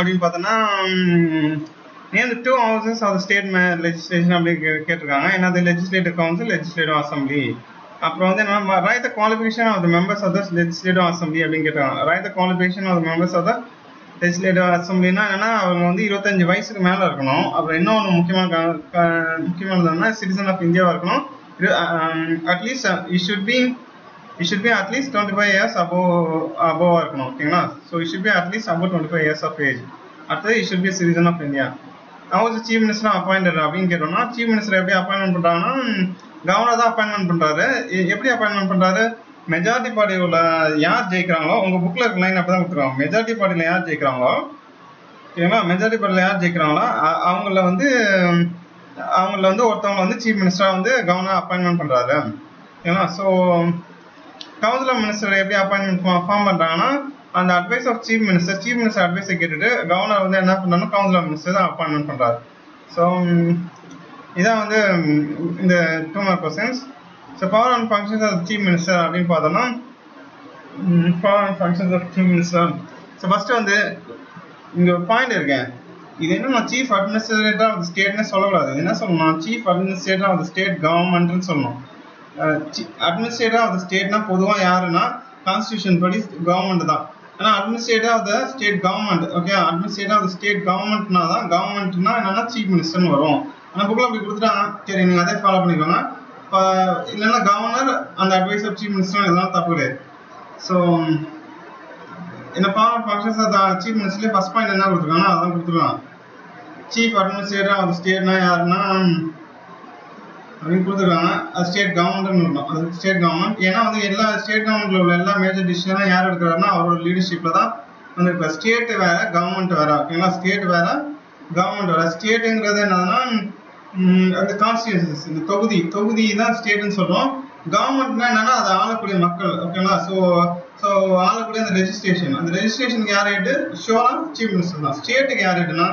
அப்படின்னு பார்த்தோன்னா name two houses of state legislation அப்படி கே- கேட்டிருக்காங்க என்னது லெஜிஸ்லேட்டிவ் கவுன்சில் லெஜிஸ்லேட்டிவ் அசம்பிளி அப்புறம் வந்து என்ன write the qualification of the members of the legislative assembly அப்படின்னு கேட்டாங்க write the qualification of the members of the legislative அசம்பிளினா என்னன்னா அவங்க வந்து இருபத்தஞ்சு வயசுக்கு மேலே இருக்கணும் அப்புறம் இன்னொன்று முக்கியமான க- க- முக்கியமானதுன்னா சிட்டிசன் ஆஃப் இந்தியாவாக இருக்கணும் at least you should be you should be at least twenty five years above அபோவாக இருக்கணும் ஓகேங்களா so you should be at least above twenty five years of age அடுத்தது you should be citizen of India அவர் chief minister appointed அப்படின்னு கேட்டோம்னா chief minister எப்படி appointment பண்றாங்கன்னா governor தான் அப்பாயின்மெண்ட் பண்றாரு எ- எப்படி அப்பாயின்மெண்ட் பண்றாரு மெஜாரிட்டி பார்ட்டி உள்ள யார் ஜெயிக்கிறாங்களோ உங்க புக்ல இருக்க லைன் அப்பதான் கொடுத்துருவாங்க மெஜாரிட்டி பார்ட்டியில் யார் ஜெயிக்கிறாங்களோ ஓகேங்களா மெஜாரிட்டி பார்ட்டியில் யார் ஜெயிக்கிறாங்களோ அ- அவங்கள வந்து அவங்கள வந்து ஒருத்தவங்க வந்து சீஃப் மினிஸ்டரா வந்து கவர்னர் அப்பாயின்மெண்ட் பண்றாரு ஓகேங்களா ஸோ கவுன்சில் ஆஃப் மினிஸ்டர் எப்படி அப்பாயின்மெண்ட் ஃபார்ம் பண்றாங்கன்னா அந்த advice of chief minister chief minister அட்வைஸை கேட்டுட்டு கவர்னர் வந்து என்ன பண்ணாலும் கவுன்சில் ஆஃப் மினிஸ்டர் தான் அப்பாயின்மெண்ட் பண்றாரு ஸோ இதான் வந்து ம், இந்த two mark questions so power and functions of chief minister அப்படின்னு பார்த்தோம்னா power and functions of chief minister so first வந்து இங்க ஒரு பாயிண்ட் இருக்கேன் இது என்ன நான் சீஃப் அட்மினிஸ்ட்ரேட்டர் ஆஃப் ஸ்டேட்னு சொல்லக்கூடாது இது என்ன சொல்லணும் சீஃப் அட்மினிஸ்ட்ரேட்டர் ஆஃப் ஸ்டேட் கவர்மெண்ட்னு சொல்லணும் அட்மினிஸ்ட்ரேட்டர் ஆஃப் ஸ்டேட்னா பொதுவா யாருன்னா கான்ஸ்டியூஷன் படி கவர்மெண்ட் தான் ஆனா administrator of the state government okay administrator of state கவர்மெண்ட்னா தான் கவர்மெண்ட்னா என்னன்னா சீஃப் மினிஸ்டர்னு வரும் ஆனா புக்ல அப்படி கொடுத்துட்டாங்க சரி நீங்க அதே ஃபாலோ பண்ணிக்கோங்க இப்போ இல்லைன்னா கவர்னர் அந்த அட்வைஸ் ஆஃப் சீஃப் மினிஸ்டர் இதெல்லாம் தப்பு கிடையாது ஸோ இந்த பவர் ஃபங்க்ஷன்ஸ் ஆஃப் சீஃப் மினிஸ்டர்லேயே ஃபர்ஸ்ட் பாயிண்ட் என்ன கொடுத்துருக்காங்கன்னா அதான் கொடுத்துருக்காங்க சீஃப் அட்மினிஸ்ட்ரேட்டர் ஆஃப் ஸ்டேட்னா யாருன்னா அப்படின்னு கொடுத்துருக்காங்க அது ஸ்டேட் கவர்மெண்ட்னு இருக்கும் அது ஸ்டேட் கவர்மெண்ட் ஏன்னா வந்து எல்லா ஸ்டேட் கவர்மெண்ட்ல உள்ள எல்லா மேஜர் டிசிஷனும் யார் எடுக்கிறாருன்னா அவரோட லீடர்ஷிப்ல தான் வந்து இப்போ ஸ்டேட் வேற கவர்மெண்ட் வேற ஓகேங்களா ஸ்டேட் வேற கவர்மெண்ட் வேற ஸ்டேட்டுங்கிறது என்னதுன்னா ம், அந்த கான்ஸ்டியூன்சிஸ் இந்த தொகுதி தொகுதி தான் ஸ்டேட்னு சொல்றோம் கவர்மெண்ட்னா என்னன்னா அது ஆளக்கூடிய மக்கள் ஓகேங்களா ஸோ ஸோ ஆளக்கூடிய அந்த ரெஜிஸ்ட்ரேஷன் அந்த ரெஜிஸ்ட்ரேஷனுக்கு யார் ஹெட் ஷோரா சீஃப் மினிஸ்டர் தான் ஸ்டேட்டுக்கு யார் ஹெட்னா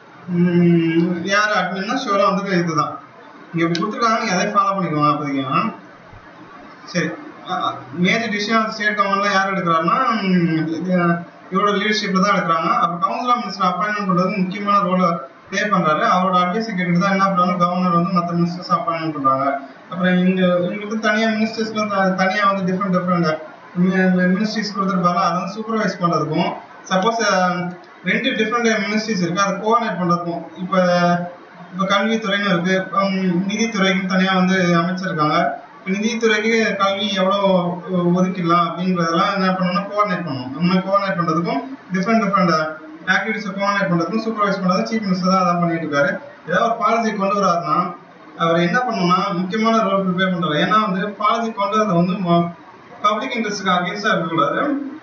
யார் அட்மின்னா ஷோரா வந்து இதுதான் இங்க இப்படி கொடுத்துருக்காங்க நீங்க அதை ஃபாலோ பண்ணிக்கோங்க அப்போதைக்கு ஆ? சரி மேஜர் டிசிஷன் ஸ்டேட் கவர்மெண்ட்ல யார் எடுக்கிறாருன்னா ம், இது, இவரோட லீடர்ஷிப்ல தான் எடுக்கிறாங்க அப்போ கவுன்சில் ஆஃப் மினிஸ்டர் அப்பாயின்மெண்ட் பண்றது முக்கியமான ரோலை ப்ளே பண்றாரு அவரோட அட்வைஸ் கேட்டுட்டு தான் என்ன பண்றாங்க கவர்னர் வந்து மற்ற மினிஸ்டர்ஸ் அப்பாயின்மெண்ட் பண்றாங்க அப்புறம் இங்க உங்களுக்கு தனியா மினிஸ்டர்ஸ்ல தனியா வந்து டிஃப்ரெண்ட் டிஃப்ரெண்ட் மினிஸ்ட்ரிஸ் கொடுத்துருப்பாங்க அதை வந்து சூப்பர்வைஸ் பண்றதுக்கும் சப்போஸ் ரெண்டு டிஃப்ரெண்ட் மினிஸ்ட்ரிஸ் இருக்கு அதை கோஆர்டினேட் பண்றதுக்கும் இப்போ இப்போ கல்வித்துறைன்னு இருக்கு ஹம், நிதித்துறைக்கு தனியா வந்து அமைச்சிருக்காங்க இப்போ நிதித்துறைக்கு கல்வி எவ்வளோ ஒதுக்கிடலாம் அப்படின்றதெல்லாம் என்ன பண்ணணும்னா கோஆர்டினேட் பண்ணணும் அந்த மாதிரி கோஆர்டினேட் பண்றதுக்கும் டிஃப்ரெண்ட் டிஃப்ரெண்ட் ஆக்டிவிட்டிஸை கோஆர்டினேட் பண்றதுக்கும் சூப்பர்வைஸ் பண்றது சீஃப் மினிஸ்டர் தான் அதான் பண்ணிட்டு இருக்காரு ஏதாவது ஒரு பாலிசி கொண்டு வராருன்னா அவர் என்ன பண்ணணும்னா முக்கியமான ரோல் ப்ரிப்பேர் பண்றாரு ஏன்னா வந்து பாலிசி கொண்டு வரது வந்து பப்ளிக் இன்ட்ரெஸ்ட்டுக்கு அகேன்ஸ்டாக இருக்கக்கூடாது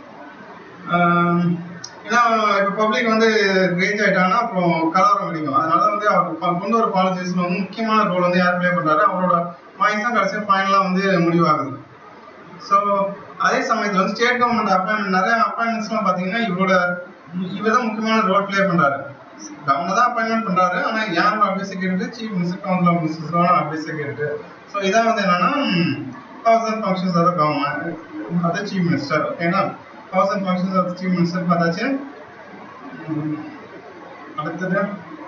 ஆஹ் ஏன்னா இப்போ பப்ளிக் வந்து ரேஞ்ச் ஆயிட்டாங்கன்னா அப்புறம் கலவரம் அடிக்கும் அதனால வந்து அவர் ப- கொண்டு வர பாலிசிஸ்ல வந்து முக்கியமான ரோல் வந்து யார் ப்ளே பண்றாரு அவரோட வாய்ஸ் தான் கடைசியாக ஃபைனலாக வந்து முடிவாகுது ஸோ அதே சமயத்தில் வந்து ஸ்டேட் கவர்மெண்ட் அப்பாயின்மெண்ட் நிறைய அப்பாயின்மெண்ட்ஸ்லாம் பார்த்தீங்கன்னா இவரோட இவர் தான் முக்கியமான ரோல் ப்ளே பண்றாரு கவர்னர் தான் அப்பாயின்மெண்ட் பண்றாரு ஆனா யாரோட அட்வைஸ் கேட்டுட்டு சீஃப் மினிஸ்டர் கவுன்சில் ஆஃப் மினிஸ்டர்ஸோட அட்வைஸ் கேட்டுட்டு ஸோ இதான் வந்து என்னன்னா powers and functions of government அது சீஃப் மினிஸ்டர் ஓகேங்களா powers and functions of chief minister பார்த்தாச்சு உம், அடுத்தது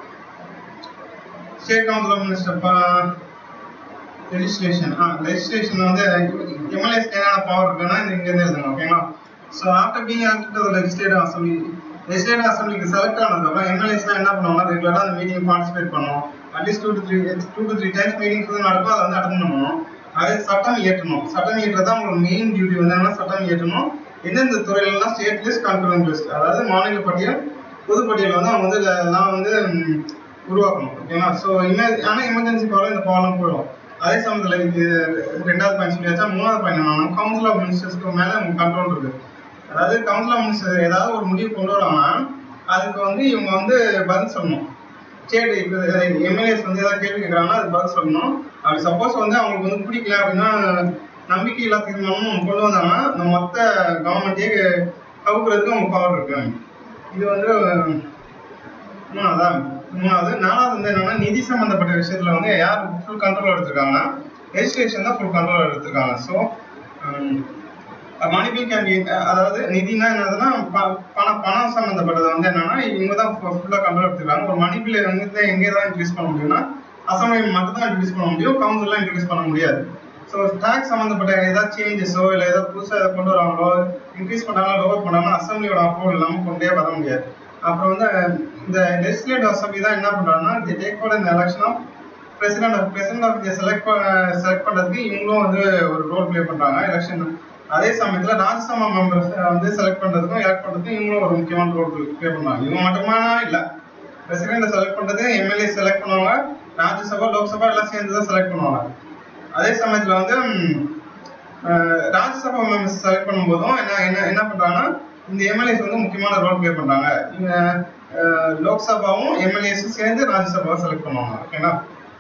state council of minister legislation ah legislation வந்து எம்எல்ஏஸ் என்னென்ன பவர் இருக்குன்னா இது இங்கேருந்து எழுதணும் ஓகேங்களா so after being act to legislative assembly legislative அசம்பிளிக்கு செலக்ட் ஆனதுக்கப்புறம் எம்எல்ஏஸ்லாம் என்ன பண்ணுவாங்கன்னா ரெகுலராக அந்த மீட்டிங் பார்ட்டிசிபேட் பண்ணணும் at least two to three two to three times meetings வந்து நடக்கும் அதை வந்து அட்டன் பண்ணணும் அதே சட்டம் இயற்றணும் சட்டம் இயற்றுறது தான் உங்களுக்கு மெயின் டியூட்டி வந்து என்னன்னா சட்டம் இயற்றணும் எந்தெந்த துறையிலலாம் ஸ்டேட் லிஸ்ட் கான்ஃபரன்ஸ் லிஸ்ட் அதாவது மாநில பட்டியல் பொதுப்பட்டியல் வந்து அவங்க வந்து எல்லாம் வந்து ம், உருவாக்கணும் ஓகேங்களா ஸோ இமே ஆனால் எமர்ஜென்சி பவர் இந்த பவர்லாம் போயிடும் அதே சமயத்தில் இது ரெண்டாவது பாயிண்ட் சொல்லியாச்சா மூணாவது பாயிண்ட் என்னன்னா கவுன்சில் ஆஃப் மினிஸ்டர்ஸ்க்கு மேலே அவங்க கண்ட்ரோல் இருக்கு அதாவது கவுன்சில் ஆஃப் மினிஸ்டர் ஏதாவது ஒரு முடிவு கொண்டு வராங்கன்னா அதுக்கு வந்து இவங்க வந்து பதில் சொல்லணும் சரி இப்போ எம்எல்ஏஸ் வந்து ஏதாவது கேள்வி கேட்குறாங்கன்னா அதுக்கு பதில் சொல்லணும் அப்படி சப்போஸ் வந்து அவங்களுக்கு வந்து பிடிக்கல அப்படின்னா நம்பிக்கை இல்லா தீர்மானம் கொண்டு வந்தாங்கன்னா இந்த மொத்த கவர்மெண்ட்டையே கவுக்குறதுக்கு அவங்க பவர் இருக்கு இது வந்து மூணாவதா மூணாவது நாலாவது வந்து என்னன்னா நிதி சம்பந்தப்பட்ட விஷயத்துல வந்து யார் ஃபுல் கண்ட்ரோல் எடுத்திருக்காங்கன்னா லெஜிஸ்லேஷன் தான் ஃபுல் கண்ட்ரோல் எடுத்திருக்காங்க so money bill can be அதாவது நிதினா என்னதுன்னா ப- பணம் பணம் சம்மந்தப்பட்டது வந்து என்னன்னா இவங்க தான் ஃபுல்லாக கண்ட்ரோல் எடுத்துக்கிறாங்க ஒரு மணி பில் வந்து எங்கே தான் இன்க்ரீஸ் பண்ண முடியும்னா அசம்பிளி மட்டும் தான் இன்க்ரீஸ் பண்ண முடியும் கவுன்சில்லாம் இன்க்ரீஸ் பண்ண முடியாது ஸோ டேக்ஸ் சம்மந்தப்பட்ட ஏதாவது சேஞ்சஸோ இல்லை ஏதாவது புதுசாக ஏதாவது கொண்டு வராங்களோ இன்க்ரீஸ் பண்ணாங்களோ லோவர் பண்ணாங்களோ அசம்பிளியோட அப்ரூவல் இல்லாமல் கொண்டே வர முடியாது அப்புறம் வந்து இந்த லெஜிஸ்லேட்டிவ் அசம்பிளி தான் என்ன பண்ணுறாங்கன்னா தி டேக் ஓவர் இந்த election of president of president of select select பண்ணுறதுக்கு இவங்களும் வந்து ஒரு ரோல் ப்ளே பண்ணுறாங்க எலெக்ஷன் அதே சமயத்தில் ராஜ்யசபா மெம்பர்ஸ் வந்து செலக்ட் பண்ணுறதுக்கும் எலெக்ட் பண்ணுறதுக்கும் இவங்களும் ஒரு முக்கியமான ரோல் ப்ளே பண்ணுறாங்க இவங்க மட்டுமா இல்லை பிரசிடென்ட்டை செலக்ட் பண்ணுறது எம்எல்ஏ செலக்ட் பண்ணுவாங்க ராஜ்யசபா லோக்சபா எல்லாம் சேர்ந்து தான் செலக்ட் பண்ணுவாங்க அதே சமயத்தில் வந்து ம், அஹ், ராஜ்யசபா மெம்பர்ஸ் செலக்ட் பண்ணும்போதும் என்ன என்ன என்ன பண்ணுறாங்கன்னா இந்த எம்எல்ஏஸ் வந்து முக்கியமான ரோல் ப்ளே பண்ணுறாங்க இவங்க அஹ், லோக்சபாவும் எம்எல்ஏஸும் சேர்ந்து ராஜ்யசபாவை செலக்ட் பண்ணுவாங்க ஓகேங்களா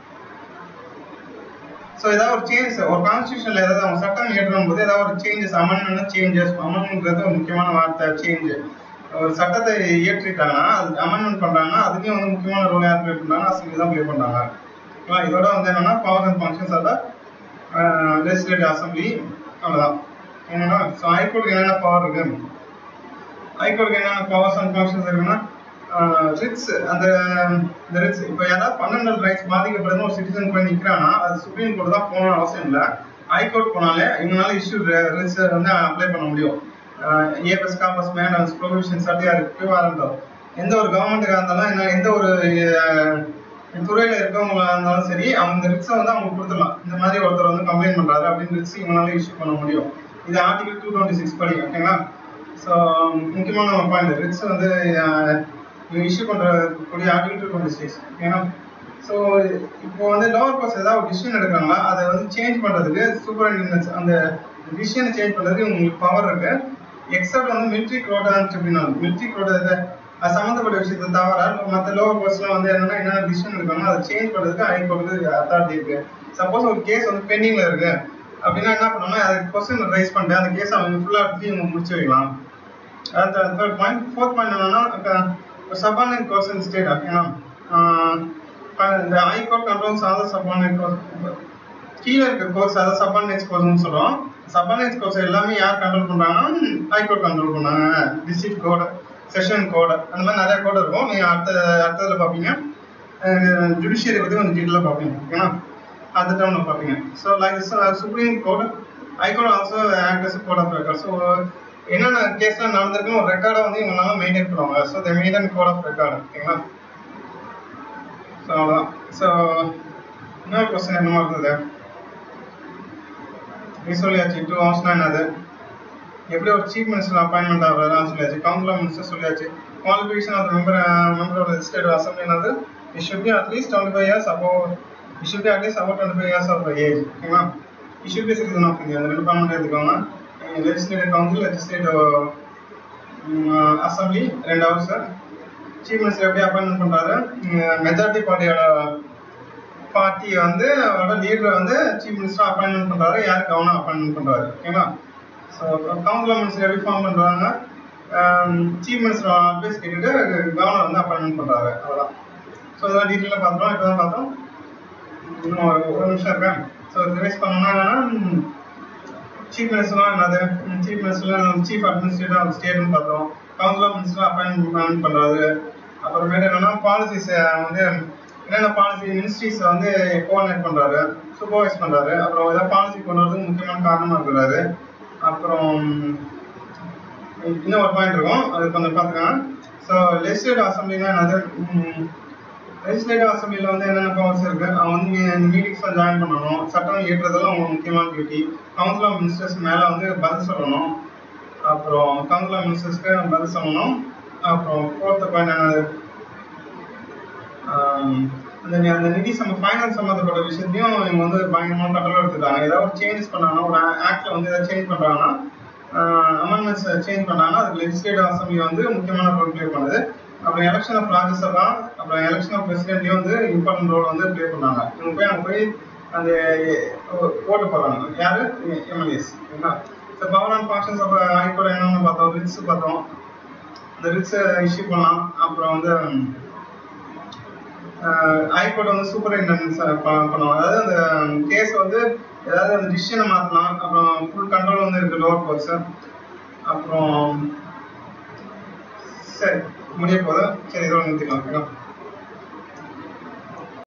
ஸோ ஏதாவது ஒரு சேஞ்ச் ஒரு கான்ஸ்டியூஷன்ல ஏதாவது அவங்க சட்டம் இயற்றும் போது ஏதாவது ஒரு சேஞ்சஸ் அமெண்ட்மெண்ட் சேஞ்சஸ் அமெண்ட்மெண்ட்ன்றது ஒரு முக்கியமான வார்த்தை சேஞ்ச் ஒரு சட்டத்தை இயற்றிட்டாங்கன்னா அது அமெண்ட்மெண்ட் பண்றாங்கன்னா அதுலயும் வந்து முக்கியமான ரோல் யார் ப்ளே பண்றாங்க அசம்பிளி தான் ப்ளே பண்றாங்க ஓகேவா? இதோட வந்து என்னன்னா power and functions of legislative assembly அவ்வளவுதான் என்னன்னா ஸோ ஹைகோர்ட்டுக்கு என்னென்ன பவர் இருக்கு ஹைகோர்ட்டுக்கு என்னென்ன பவர்ஸ் அண்ட் ஃபங்க்ஷன்ஸ் இருக்குன்னா ரிட்ஸ் அந்த இந்த ரிட்ஸ் இப்போ யாராவது ஃபண்டமெண்டல் ரைட்ஸ் பாதிக்கப்படுதுன்னு ஒரு சிட்டிசன் போய் நிற்கிறான்னா அது சுப்ரீம் கோர்ட் தான் போகணும் அவசியம் இல்லை ஹைகோர்ட் போனாலே இவங்களால இஷ்யூ ரிட்ஸ் வந்து அப்ளை பண்ண முடியும் ஏபஸ் காப்பஸ் மேனஸ் ப்ரொவிஷன் சட்டியா இருக்கு வாரண்டோம் எந்த ஒரு கவர்மெண்ட்டுக்காக இருந்தாலும் என்ன எந்த ஒரு அஹ், துறையில இருக்கவங்களா இருந்தாலும் சரி அவங்க இந்த ரிட்ஸை வந்து அவங்க கொடுத்துடலாம் இந்த மாதிரி ஒருத்தர் வந்து கம்ப்ளைண்ட் பண்றாரு அப்படின்னு ரிட்ஸ் இவங்களால இஷ்யூ பண்ண முடியும் இது ஆர்டிகல் டூ டுவெண்ட்டி சிக்ஸ் படி ஓகேங்களா ஸோ முக்கியமான ஒரு பாயிண்ட் ரிட்ஸ் வந்து இஷ்யூ பண்றக்கூடிய ஆர்டிகல் டூ டுவெண்ட்டி சிக்ஸ் ஓகேங்களா ஸோ இப்போ வந்து லோவர் கோர்ஸ் ஏதாவது ஒரு டிசிஷன் எடுக்கிறாங்களா அதை வந்து சேஞ்ச் பண்றதுக்கு சூப்பரிண்டெண்டன்ஸ் அந்த டிசிஷனை சேஞ்ச் பண்றதுக்கு உங்களுக்கு பவர் இருக்கு எக்ஸப்ட் வந்து military court tribunal military court அது சம்மந்தப்பட்ட விஷயத்தை தவிர மற்ற லோவர் கோர்ஸ்லாம் வந்து என்னன்னா என்னென்ன டிசிஷன் எடுக்கணும் அதை சேஞ்ச் பண்றதுக்கு ஹைகோர்ட்டுக்கு அத்தாரிட்டி இருக்கு சப்போஸ் ஒரு கேஸ் வந்து பெண்டிங்ல இருக்கு அப்படின்னா என்ன பண்ணணும்னா அது கொஸ்டின் ரைஸ் பண்ணிட்டு அந்த கேஸ் அவங்க ஃபுல்லா எடுத்து இவங்க முடிச்சு வைக்கலாம் அடுத்த தேர்ட் பாயிண்ட் ஃபோர்த் பாயிண்ட் என்னன்னா சபார்டினேட் கொஸ்டின் ஸ்டேட் ஓகேங்களா இந்த ஹைகோர்ட் கண்ட்ரோல்ஸ் அதர் சபார்டினேட் கீழே இருக்க கோர்ஸ் அதாவது சபார்டினேட் கோர்ஸ்னு சொல்றோம் சபார்டினேட் கோர்ஸ் எல்லாமே யார் கண்ட்ரோல் பண்றாங்கன்னா ஹைகோர்ட் கண்ட்ரோல் பண்ணாங்க டிஸ்ட்ரிக்ட் கோடு செஷன் கோடு அந்த மாதிரி நிறைய கோடு இருக்கும் நீங்க அடுத்த அடுத்ததுல பாப்பீங்க ஜுடிஷியரி பத்தி கொஞ்சம் டீட்டெயிலாக பார்ப்பீங்க ஓகேனா அடுத்த டேர்ம்ல பார்ப்பீங்க so like supreme court high court also act as court of record so என்னென்ன கேஸ்லாம் நடந்திருக்குன்னு ஒரு ரெக்கார்டை வந்து இவங்களால மெயின்டைன் பண்ணுவாங்க so the maintain court of record ஓகேங்களா ஸோ அவ்வளோதான் ஸோ இன்னொரு கொஸ்டின் என்னமா இருந்தது நீ சொல்லியாச்சு டூ ஹவர்ஸ்னா என்னது எப்படி ஒரு சீஃப் மினிஸ்டர் அப்பாயின்மெண்ட் ஆகிறாரு சொல்லியாச்சு கவுன்சில் மினிஸ்டர் சொல்லியாச்சு qualification of member member of legislative assembly என்னது it should be at least twenty five years above it should be at least about twenty five years of age ஓகேங்களா it should be citizen of India அந்த ரெண்டு point எடுத்துக்கோங்க legislative council legislative assembly ரெண்டு house chief minister எப்படி appointment பண்றாரு majority பார்ட்டியோட party வந்து அவரோட லீடர் வந்து சீஃப் மினிஸ்டர் அப்பாயின்மெண்ட் பண்றாரு யார் கவர்னர் அப்பாயின்மெண்ட் பண்றாரு ஓகேங்களா ஸோ கவுன்சில் மினிஸ்டர் எப்படி ஃபார்ம் பண்றாங்க சீஃப் மினிஸ்டர் அட்வைஸ் கேட்டுட்டு கவர்னர் வந்து அப்பாயின்மெண்ட் பண்றாரு அவ்வளோதான் ஸோ இதெல்லாம் டீட்டெயிலாக பார்த்தோம் இப்போ தான் பார்த்தோம் இன்னும் ஒரு ஒரு நிமிஷம் இருக்கேன் ஸோ ரிவைஸ் பண்ணோம்னா என்னன்னா சீஃப் மினிஸ்டர்னா என்னது chief minister chief administrator of ஸ்டேட்னு பார்த்தோம் கவுன்சில் ஆஃப் மினிஸ்டர் அப்பாயின்மெண்ட் பண்றாரு அப்புறமேட்டு என்னன்னா பாலிசிஸ் வந்து என்னென்ன பாலிசி மினிஸ்ட்ரிஸ் வந்து கோஆர்டினேட் பண்றாரு சூப்பர்வைஸ் பண்றாரு அப்புறம் ஏதாவது பாலிசி கொண்டு வரதுக்கு முக்கியமான காரணமா இருக்கிறாரு அப்புறம் இன்னும் ஒரு பாயிண்ட் இருக்கும் அது கொஞ்சம் பார்த்துக்கலாம் ஸோ லெஜிஸ்லேட்டிவ் அசம்பிளினா என்னது லெஜிஸ்லேட்டிவ் அசம்பிளியில் வந்து என்னென்ன பவர்ஸ் இருக்கு அவங்க வந்து இந்த மீட்டிங்ஸ்லாம் ஜாயின் பண்ணணும் சட்டம் இயற்றுறதெல்லாம் அவங்க முக்கியமான டியூட்டி கவுன்சில் ஆஃப் மினிஸ்டர்ஸ் மேலே வந்து பதில் சொல்லணும் அப்புறம் கவுன்சில் ஆஃப் மினிஸ்டர்ஸ்க்கு பதில் சொல்லணும் அப்புறம் ஃபோர்த்து பாயிண்ட் என்னது ஆம், அந்த நி- அந்த நிதி சம்ம ஃபைனான்ஸ் சம்மந்தப்பட்ட விஷயத்தையும் இவங்க வந்து பயங்கரமாக கண்ட்ரோல் எடுத்துட்டாங்க ஏதாவது ஒரு சேஞ்சஸ் பண்ணாங்கன்னா ஒரு ஆக்ட்ல வந்து ஏதாவது சேஞ்ச் பண்றாங்கன்னா அமெண்ட்மெண்ட்ஸ் சேஞ்ச் பண்ணாங்கன்னா அதுக்கு லெஜிஸ்லேட்டிவ் அசம்பிளி வந்து முக்கியமான ரோல் ப்ளே பண்ணுது அப்புறம் எலெக்ஷன் ஆஃப் ராஜ்யசபா அப்புறம் எலெக்ஷன் ஆஃப் பிரசிடென்ட்லையும் வந்து இம்பார்ட்டன்ட் ரோல் வந்து ப்ளே பண்ணாங்க இவங்க போய் அங்கே போய் அந்த ஓட்டு போடுறாங்க யாரு எம்எல்ஏஸ் ஓகேங்களா so power and functions of high court என்னன்னு பார்த்தோம் ரிட்ஸ் பார்த்தோம் அந்த ரிட்ஸை இஷ்யூ பண்ணலாம் அப்புறம் வந்து ஹைகோர்ட் வந்து சூப்பரிண்டென்டன்ஸ் பண்ணுவாங்க அதாவது அந்த கேஸ் வந்து ஏதாவது அந்த டிசிஷனை மாற்றலாம் அப்புறம் ஃபுல் கண்ட்ரோல் வந்து இருக்கு லோவர் கோர்ஸ் அப்புறம் சரி முடிய போதும் சரி இதோட நிறுத்திக்கலாம் ஓகேவா